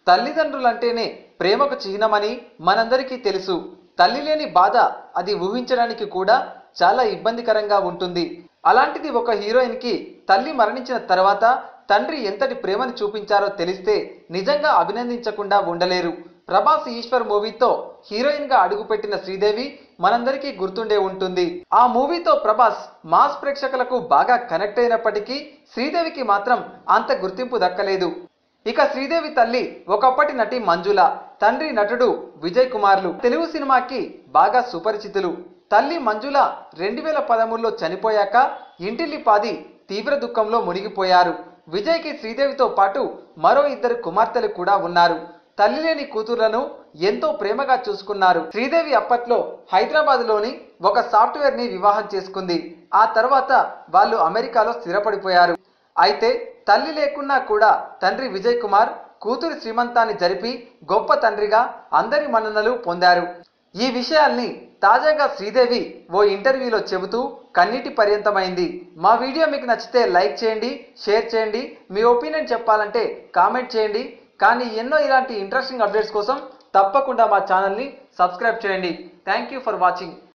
తల్లిదండ్రులంటేనే ప్రేమకు చిహ్నమని మనందరికీ తెలుసు తల్లి లేని బాధ అది ఊహించడానికి కూడా చాలా ఇబ్బందికరంగా ఉంటుంది అలాంటిది ఒక హీరోయిన్ కి తల్లి మరణించిన తర్వాత తండ్రి ఎంతటి ప్రేమను చూపించారో తెలిస్తే నిజంగా అభినందించకుండా ఉండలేరు ప్రభాస్ ఈశ్వర్ మూవీతో హీరోయిన్ గా అడుగుపెట్టిన శ్రీదేవి మనందరికీ గుర్తుండే ఉంటుంది ఆ మూవీతో ప్రభాస్ మాస్ ప్రేక్షకులకు బాగా కనెక్ట్ అయినప్పటికీ శ్రీదేవికి మాత్రం అంత గుర్తింపు దక్కలేదు ఇక శ్రీదేవి తల్లి ఒకప్పటి నటి మంజుల తండ్రి నటుడు విజయ్ కుమార్లు తెలుగు సినిమాకి బాగా సుపరిచితులు తల్లి మంజుల రెండు వేల పదమూడులో చనిపోయాక ఇంటిల్లిపాది తీవ్ర దుఃఖంలో మునిగిపోయారు విజయ్కి శ్రీదేవితో పాటు మరో ఇద్దరు కుమార్తెలు కూడా ఉన్నారు తల్లి లేని కూతుర్లను ఎంతో ప్రేమగా చూసుకున్నారు శ్రీదేవి అప్పట్లో హైదరాబాద్లోని ఒక సాఫ్ట్వేర్ ని వివాహం చేసుకుంది ఆ తర్వాత వాళ్ళు అమెరికాలో స్థిరపడిపోయారు అయితే తల్లి లేకున్నా కూడా తండ్రి విజయ్ కుమార్ కూతురి శ్రీమంతాన్ని జరిపి గొప్ప తండ్రిగా అందరి మన్ననలు పొందారు ఈ విషయాల్ని తాజాగా శ్రీదేవి ఓ ఇంటర్వ్యూలో చెబుతూ కన్నీటి పర్యంతమైంది మా వీడియో మీకు నచ్చితే లైక్ చేయండి షేర్ చేయండి మీ ఒపీనియన్ చెప్పాలంటే కామెంట్ చేయండి కానీ ఎన్నో ఇలాంటి ఇంట్రెస్టింగ్ అప్డేట్స్ కోసం తప్పకుండా మా ఛానల్ని సబ్స్క్రైబ్ చేయండి థ్యాంక్ యూ ఫర్ వాచింగ్